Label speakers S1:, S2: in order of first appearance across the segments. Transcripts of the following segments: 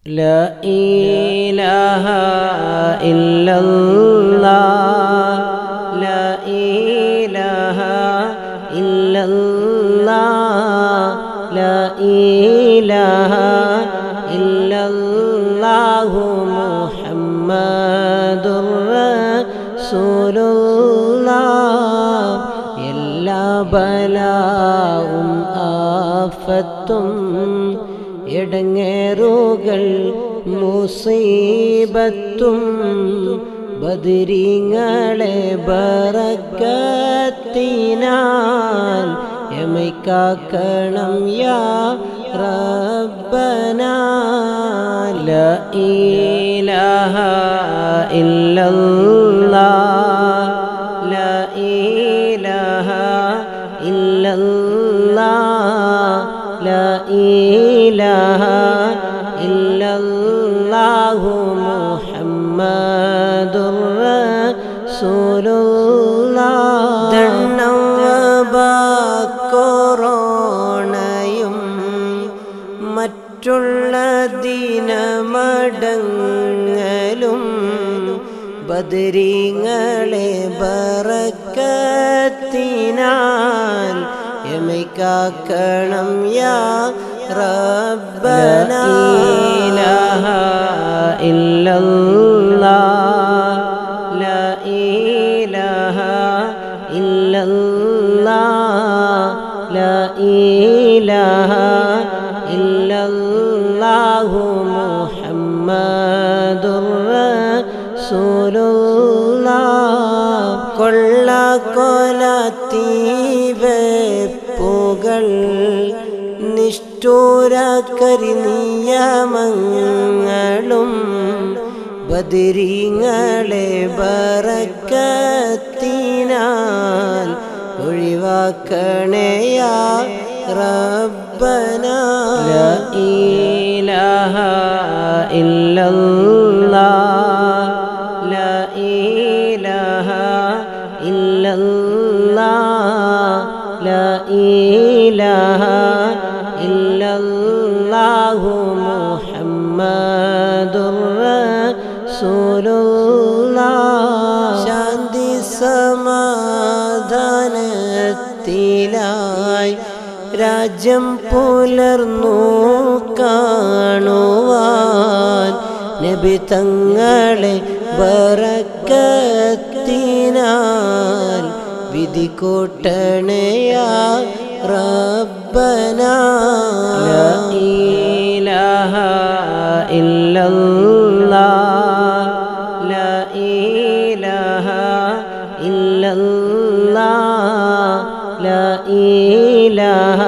S1: لا إله إلا الله لا إله إلا الله لا إله إلا الله محمد رسول الله എല്ലാ ബലാവും ആഫത്തും ഇടങ്ങേറുകൾ മുസീബത്തും ബദിരിങ്ങളെ ബറക്കത്തിനാൽ എമൈക്കാക്കണം യാ റബ്ബന ല ഇലാഹ ഇല്ലല്ലാഹ് ല ഇലാഹ ഇല്ലല്ലാഹ് ല ഇലാഹ ഇല്ലല്ലാഹു മുഹമ്മദുർ റസൂലുള്ളാഹ് ദണ്ണവ കൊറോണയും മറ്റുള്ള ദിനമടങ്ങലും ബദരീങ്ങളെ ബറക്കത്തിനാൽ എമൈക്കാക്കണം യാ റബ്ബന ഇലാഹ ഇല്ലല്ലാഹ് ലാ ഇലാഹ ഇല്ലല്ലാഹ് ലാ ഇലാഹ ഇല്ലല്ലാഹു മുഹമ്മദുർ റസൂലുള്ളാഹ് കൊള്ള കൊല തീവെപ്പുകൾ നിഷ്ഠൂര കരിനിയമങ്ങളും ബദിരിങ്ങളെ ബറക്കത്തിനാൽ ഒഴിവാക്കണേയാ റബ്ബന ലാ ഇലാഹ ഇല്ലല്ലാഹ് ലാ ഇലാഹ ഇല്ലല്ലാഹ് ലാ ഇലാഹ ഇല്ലല്ലാഹു മുഹമ്മദുർ റസൂലുള്ളാഹ് ശാന്തി സമാധാനത്തിലായി രാജ്യം പുലർന്നു കാണുവാൻ നബി തങ്ങളെ ബറക്കത്തിനാൽ വിധി കൂട്ടണയാ റബ്ബന ലാ ഇലാഹ ഇല്ലല്ലാഹ് ലാ ഇലാഹ ഇല്ലല്ലാഹ് ലാ ഇലാഹ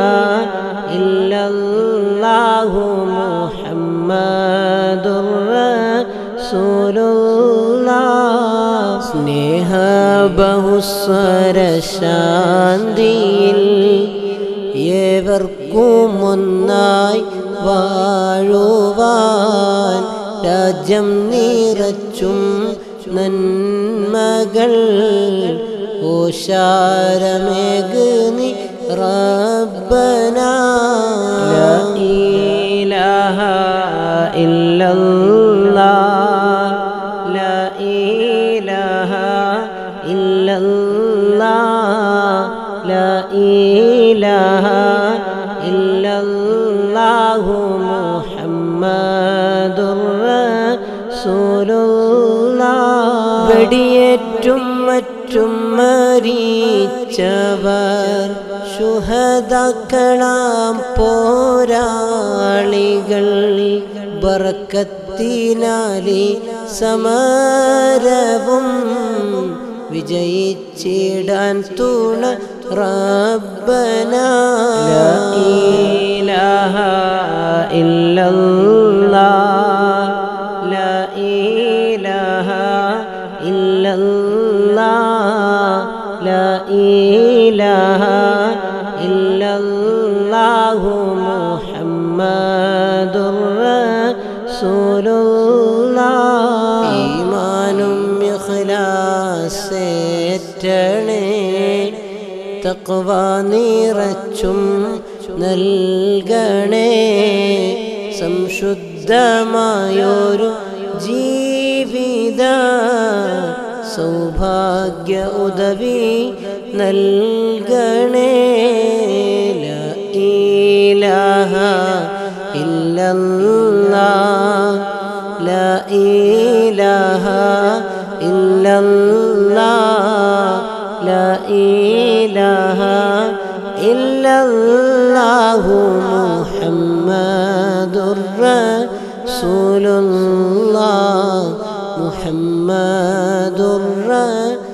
S1: ഇല്ലല്ലാഹു മുഹമ്മദുർ റസൂലുള്ളാഹ് സ്നേഹ ബഹുസ്വര ശാന്തിയിൽ ഏവർക്കും ഒന്നായി വാഴുവാൻ രാജ്യം നിറച്ചും നന്മകൾ ഓശാരമേക് നീ റബ്ബന ലാ ഇലാഹ ഇല്ലല്ലാഹ് ലാ ഇലാഹ ഇല്ലല്ലാഹ് ലാ ഇലാഹ ഇല്ലല്ലാഹു മുഹമ്മദുർ റസൂലുള്ളാഹ് വെടിയേറ്റും മറ്റും മരിച്ചവർ ശുഹദക്കളാം പോരാളികൾ ബറക്കത്തിനാലി സമരവും വിജയിച്ചിടാൻ തുണ റബ്ബന ലാ ഇലാഹ ഇല്ലല്ലാഹ് ലാ ഇലാഹ ഇല്ലല്ലാഹ് ലാ ഇലാഹ ഇല്ലല്ലാഹു മുഹമ്മദുർ റസൂലുള്ളാഹ് ഈമാനും ഇഖ്ലാസേറ്റണേ തക്വ നിറച്ചും നൽകണേ സംശുദ്ധ വിശുദ്ധമായൊരു ജീവിത സൗഭാഗ്യ ഉദവി നൽകണേ ലാ ഇലാഹ ഇല്ലല്ലാഹ് ലാ ഇലാഹ ഇല്ലല്ലാഹ് ലാ ഇലാഹ ഇല്ലല്ലാഹു മുഹമ്മദുർ റസൂലുള്ളാഹ് മുഹമ്മദുർ റസൂലുള്ളാഹ്